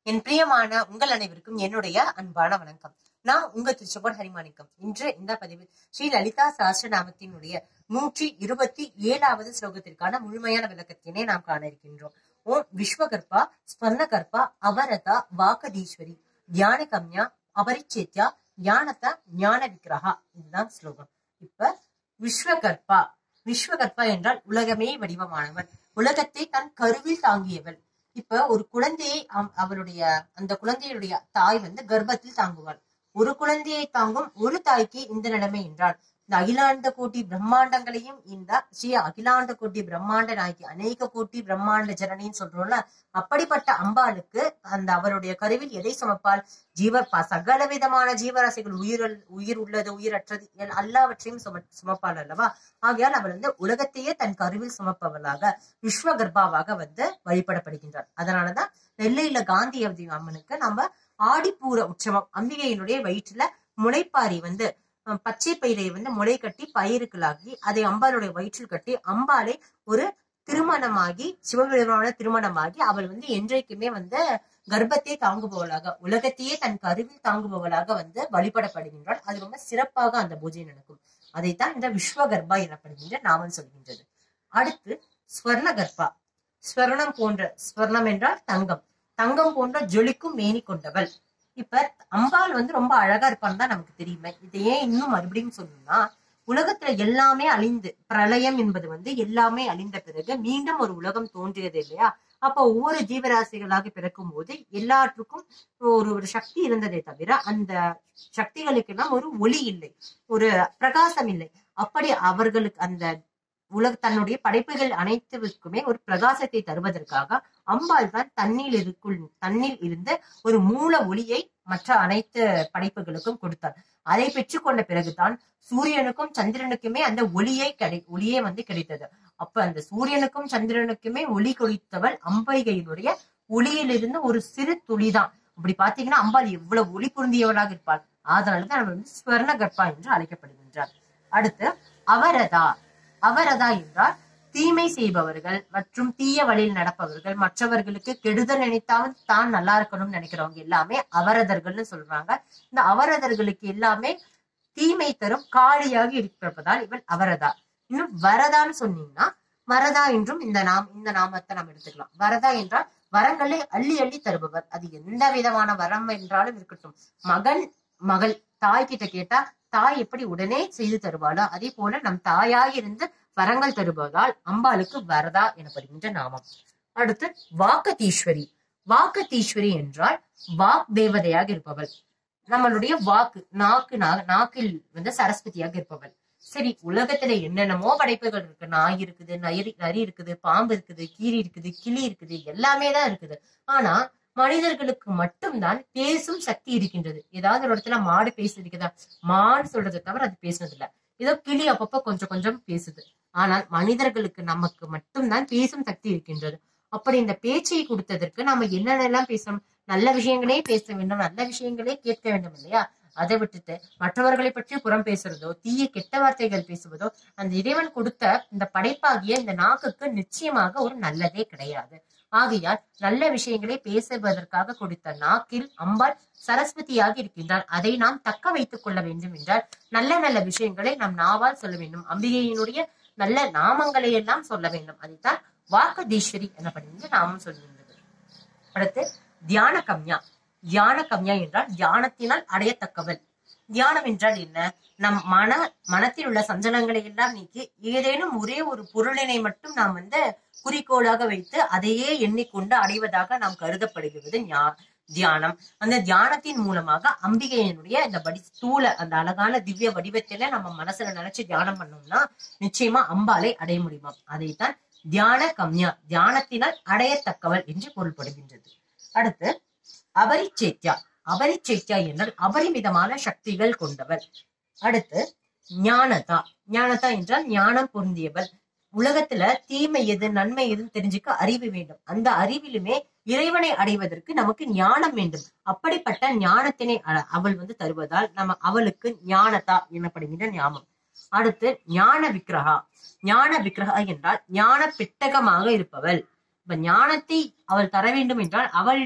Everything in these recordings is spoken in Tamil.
என் பிரியமான உங்கள் அனைவருக்கும் என்னுடைய அன்பான வணக்கம் நான் உங்க திருச்சபோர் ஹரிமாணிக்கம் இன்று இந்த பதிவில் ஸ்ரீ லலிதா சாஸ்திரநாமத்தினுடைய நூற்றி இருபத்தி ஏழாவது ஸ்லோகத்திற்கான முழுமையான விளக்கத்தினை நாம் காண இருக்கின்றோம் ஓம் விஸ்வகர்பா ஸ்வர்ணகர்பா அவரதா வாகதீஸ்வரி தியான கம்யா அபரிச்சேத்யா ஞானதா ஞான விக்கிரகா இதுதான் ஸ்லோகம் இப்ப விஸ்வகர்பா விஸ்வகர்பா என்றால் உலகமே வடிவமானவன் உலகத்தை தன் கருவில் தாங்கியவள் இப்ப ஒரு குழந்தையை அவ- அவளுடைய அந்த குழந்தையுடைய தாய் வந்து கர்ப்பத்தில் தாங்குவாள் ஒரு குழந்தையை தாங்கும் ஒரு தாய்க்கு இந்த நிலைமை என்றால் இந்த அகிலாண்ட கோட்டி பிரம்மாண்டங்களையும் இந்த ஸ்ரீ அகிலாண்ட கோட்டி பிரம்மாண்ட நாய்க்கு அநேக கோட்டி பிரம்மாண்ட ஜனனின்னு சொல்றோம்ல அப்படிப்பட்ட அம்பாளுக்கு அந்த அவருடைய கருவில் எதை சுமப்பால் ஜீவ ப- சகல விதமான ஜீவராசிகள் உயிர் உயிர் உள்ளது உயிரற்றது எல்- எல்லாவற்றையும் சும சுமப்பாள் அல்லவா ஆகையால் அவள் வந்து உலகத்தையே தன் கருவில் சுமப்பவளாக விஸ்வகர்பாவாக வந்து வழிபடப்படுகின்றார் அதனாலதான் நெல்லையில காந்தியவதி அம்மனுக்கு நம்ம ஆடிப்பூர உற்சவம் அம்பிகையினுடைய வயிற்றுல முளைப்பாரி வந்து அஹ், பச்சை பயிரை வந்து முளை கட்டி பயிருக்களாகி அதை அம்பாளுடைய வயிற்றில் கட்டி அம்பாளை ஒரு திருமணமாகி சிவபெருமான திருமணமாகி அவள் வந்து என்றைக்குமே வந்து கர்ப்பத்தை தாங்குபவளாக உலகத்தையே தன் கருவில் தாங்குபவளாக வந்து வழிபடப்படுகின்றாள் அது ரொம்ப சிறப்பாக அந்த பூஜை நடக்கும் அதைத்தான் இந்த விஸ்வகர்பா எனப்படுகின்ற நாமம் சொல்கின்றது அடுத்து ஸ்வர்ணகர்பா ஸ்வர்ணம் போன்ற ஸ்வர்ணம் என்றால் தங்கம் தங்கம் போன்ற ஜொலிக்கும் மேனி கொண்டவள் இப்ப அம்பாள் வந்து ரொம்ப அழகா இருப்பான்னு தான் நமக்கு தெரியுமே இதை ஏன் இன்னும் மறுபடியும் சொல்லணும்னா உலகத்துல எல்லாமே அழிந்து பிரளயம் என்பது வந்து எல்லாமே அழிந்த பிறகு மீண்டும் ஒரு உலகம் தோன்றியது இல்லையா அப்ப ஒவ்வொரு ஜீவராசிகளாக பிறக்கும் போது எல்லாற்றுக்கும் ஒரு ஒரு சக்தி இருந்ததே தவிர அந்த சக்திகளுக்கெல்லாம் ஒரு ஒளி இல்லை ஒரு பிரகாசம் இல்லை அப்படி அவர்களுக்கு அந்த உலக தன்னுடைய படைப்புகள் அனைத்துக்குமே ஒரு பிரகாசத்தை தருவதற்காக அம்பாள் தான் தண்ணில் இருக்குள் தண்ணில் இருந்த ஒரு மூல ஒளியை மற்ற அனைத்து படைப்புகளுக்கும் கொடுத்தார் அதை பெற்றுக்கொண்ட பிறகுதான் சூரியனுக்கும் சந்திரனுக்குமே அந்த ஒளியை கிடை ஒளியே வந்து கிடைத்தது அப்ப அந்த சூரியனுக்கும் சந்திரனுக்குமே ஒளி கொடுத்தவள் அம்பிகையினுடைய ஒளியிலிருந்து ஒரு சிறு துளிதான் அப்படி பாத்தீங்கன்னா அம்பாள் எவ்வளவு ஒளி பொருந்தியவளாக இருப்பாள் அதனாலதான் அவள் வந்து ஸ்வர்ண கர்ப்பா என்று அழைக்கப்படுகின்றார் அடுத்து அவரதா அவரதா என்றால் தீமை செய்பவர்கள் மற்றும் தீய வழியில் நடப்பவர்கள் மற்றவர்களுக்கு கெடுதல் நினைத்தாவது தான் நல்லா இருக்கணும்னு நினைக்கிறவங்க எல்லாமே அவரதர்கள்னு சொல்றாங்க இந்த அவரதர்களுக்கு எல்லாமே தீமை தரும் காளியாக இருப்பதால் இவள் அவரதா இன்னும் வரதான்னு சொன்னீங்கன்னா வரதா என்றும் இந்த நாம் இந்த நாமத்தை நாம் எடுத்துக்கலாம் வரதா என்றால் வரங்களை அள்ளி அள்ளி தருபவர் அது எந்த விதமான வரம் என்றாலும் இருக்கட்டும் மகன் மகள் தாய் கிட்ட கேட்டா தாய் எப்படி உடனே செய்து தருவாளோ அதே போல நம் தாயாய் இருந்து வரங்கள் தருவதால் அம்பாளுக்கு வரதா எனப்படுகின்ற நாமம் அடுத்து வாக்கதீஸ்வரி வாக்கதீஸ்வரி என்றால் வாக் தேவதையாக இருப்பவள் நம்மளுடைய வாக்கு நாக்கு நா- நாக்கில் வந்து சரஸ்வதியாக இருப்பவள் சரி உலகத்துல என்னென்னமோ படைப்புகள் இருக்கு நாய் இருக்குது நரி நரி இருக்குது பாம்பு இருக்குது கீரி இருக்குது கிளி இருக்குது எல்லாமே தான் இருக்குது ஆனா மனிதர்களுக்கு மட்டும்தான் பேசும் சக்தி இருக்கின்றது ஏதாவது ஒரு இடத்துல மாடு பேசுது இருக்குதா மான் சொல்றதை தவிர அது பேசுனது இல்ல ஏதோ கிளி அப்பப்ப கொஞ்சம் கொஞ்சம் பேசுது ஆனால் மனிதர்களுக்கு நமக்கு மட்டும்தான் பேசும் சக்தி இருக்கின்றது அப்படி இந்த பேச்சை கொடுத்ததற்கு நாம என்னென்னலாம் பேசணும் நல்ல விஷயங்களே பேச வேண்டும் நல்ல விஷயங்களே கேட்க வேண்டும் இல்லையா அதை விட்டுட்டு மற்றவர்களை பற்றி புறம் பேசுறதோ தீய கெட்ட வார்த்தைகள் பேசுவதோ அந்த இறைவன் கொடுத்த இந்த படைப்பாகிய இந்த நாக்குக்கு நிச்சயமாக ஒரு நல்லதே கிடையாது ஆகையால் நல்ல விஷயங்களை பேசுவதற்காக கொடுத்த நாக்கில் அம்பாள் சரஸ்வதியாக இருக்கின்றார் அதை நாம் தக்க வைத்துக் கொள்ள வேண்டும் என்றால் நல்ல நல்ல விஷயங்களை நாம் நாவால் சொல்ல வேண்டும் அம்பிகையினுடைய நல்ல நாமங்களை எல்லாம் சொல்ல வேண்டும் அதைத்தான் வாக்கதீஸ்வரி எனப்படுகின்ற நாமம் சொல்கின்றது அடுத்து தியான கம்யா தியான கம்யா என்றால் தியானத்தினால் அடையத்தக்கவள் தியானம் என்றால் என்ன நம் மன மனத்தில் உள்ள சஞ்சலங்களை எல்லாம் நீக்கி ஏதேனும் ஒரே ஒரு பொருளினை மட்டும் நாம் வந்து குறிக்கோளாக வைத்து அதையே எண்ணிக்கொண்டு அடைவதாக நாம் கருதப்படுகிறது ஞா- தியானம் அந்த தியானத்தின் மூலமாக அம்பிகையினுடைய இந்த வடி ஸ்தூல அந்த அழகான திவ்ய வடிவத்தில நம்ம மனசுல நினைச்சு தியானம் பண்ணோம்னா நிச்சயமா அம்பாலை அடைய முடியுமா அதைத்தான் தியான கம்யா தியானத்தினால் அடையத்தக்கவள் என்று பொருள்படுகின்றது அடுத்து அபரிச்சேத்யா அபரிச்சேத்யா என்றால் அபரிமிதமான சக்திகள் கொண்டவள் அடுத்து ஞானதா ஞானதா என்றால் ஞானம் பொருந்தியவள் உலகத்துல தீமை எது நன்மை எதுன்னு தெரிஞ்சுக்க அறிவு வேண்டும் அந்த அறிவிலுமே இறைவனை அடைவதற்கு நமக்கு ஞானம் வேண்டும் அப்படிப்பட்ட ஞானத்தினை அ- அவள் வந்து தருவதால் நம்ம அவளுக்கு ஞானதா எனப்படுகின்ற ஞாபகம் அடுத்து ஞான விக்கிரகா ஞான விக்கிரகா என்றால் ஞான பெட்டகமாக இருப்பவள் இப்ப ஞானத்தை அவள் தர வேண்டும் என்றால் அவளிடம்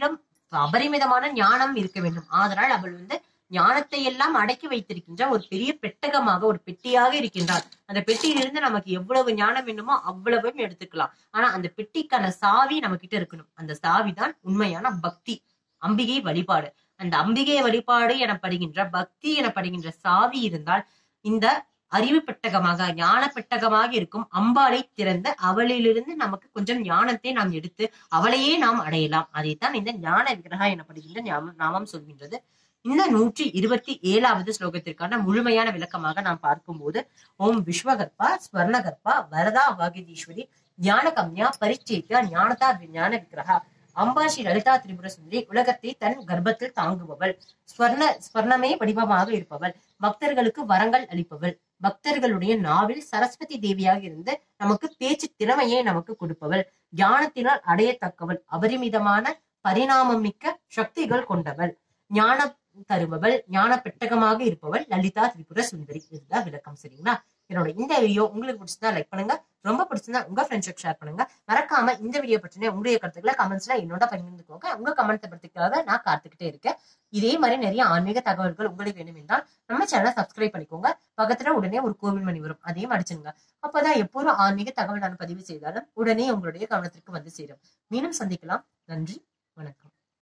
அபரிமிதமான ஞானம் இருக்க வேண்டும் ஆதலால் அவள் வந்து ஞானத்தை எல்லாம் அடக்கி வைத்திருக்கின்ற ஒரு பெரிய பெட்டகமாக ஒரு பெட்டியாக இருக்கின்றார் அந்த பெட்டியிலிருந்து நமக்கு எவ்வளவு ஞானம் வேண்டுமோ அவ்வளவும் எடுத்துக்கலாம் ஆனா அந்த பெட்டிக்கான சாவி நம்ம கிட்ட இருக்கணும் அந்த சாவி தான் உண்மையான பக்தி அம்பிகை வழிபாடு அந்த அம்பிகை வழிபாடு எனப்படுகின்ற பக்தி எனப்படுகின்ற சாவி இருந்தால் இந்த அறிவு பெட்டகமாக ஞான பெட்டகமாக இருக்கும் அம்பாளை திறந்து அவளிலிருந்து நமக்கு கொஞ்சம் ஞானத்தை நாம் எடுத்து அவளையே நாம் அடையலாம் அதைத்தான் இந்த ஞான விக்கிரகா எனப்படுகின்ற ஞாபம் நாமம் சொல்கின்றது இந்த நூற்றி இருபத்தி ஏழாவது ஸ்லோகத்திற்கான முழுமையான விளக்கமாக நாம் பார்க்கும்போது ஓம் விஸ்வகர்ப்பா ஸ்வர்ணகர்ப்பா வரதா வாகிதீஸ்வரி ஞான கம்யா பரிச்சேத்தியா ஞானதா ஞான விக்கிரகா அம்பா ஸ்ரீ லலிதா திரிபுர சுந்தரி உலகத்தை தன் கர்ப்பத்தில் தாங்குபவள் ஸ்வர்ண ஸ்வர்ணமே வடிவமாக இருப்பவள் பக்தர்களுக்கு வரங்கள் அளிப்பவள் பக்தர்களுடைய நாவில் சரஸ்வதி தேவியாக இருந்து நமக்கு பேச்சு திறமையை நமக்கு கொடுப்பவள் ஞானத்தினால் அடையத்தக்கவள் அபரிமிதமான பரிணாமம் மிக்க சக்திகள் கொண்டவள் ஞான தருபவள் ஞான பெட்டகமாக இருப்பவள் லலிதா திரிபுர சுந்தரி இதுதான் விளக்கம் சரிங்களா என்னோட இந்த வீடியோ உங்களுக்கு பிடிச்சிருந்தா லைக் பண்ணுங்க ரொம்ப பிடிச்சிருந்தா உங்க ஃப்ரெண்ட்ஸுக்கு ஷேர் பண்ணுங்க மறக்காம இந்த வீடியோ பற்றின உங்களுடைய கருத்துக்களை கமெண்ட்ஸ்ல என்னோட பகிர்ந்துக்கோங்க உங்க கமெண்ட் பத்திரிக்காக நான் காத்துக்கிட்டே இருக்கேன் இதே மாதிரி நிறைய ஆன்மீக தகவல்கள் உங்களுக்கு வேணும் என்றால் நம்ம சேனலை சப்ஸ்கிரைப் பண்ணிக்கோங்க பக்கத்துல உடனே ஒரு கோவில் மணி வரும் அதையும் அடிச்சுங்க அப்பதான் எப்போதும் ஆன்மீக தகவல் நான் பதிவு செய்தாலும் உடனே உங்களுடைய கவனத்திற்கு வந்து சேரும் மீண்டும் சந்திக்கலாம் நன்றி வணக்கம்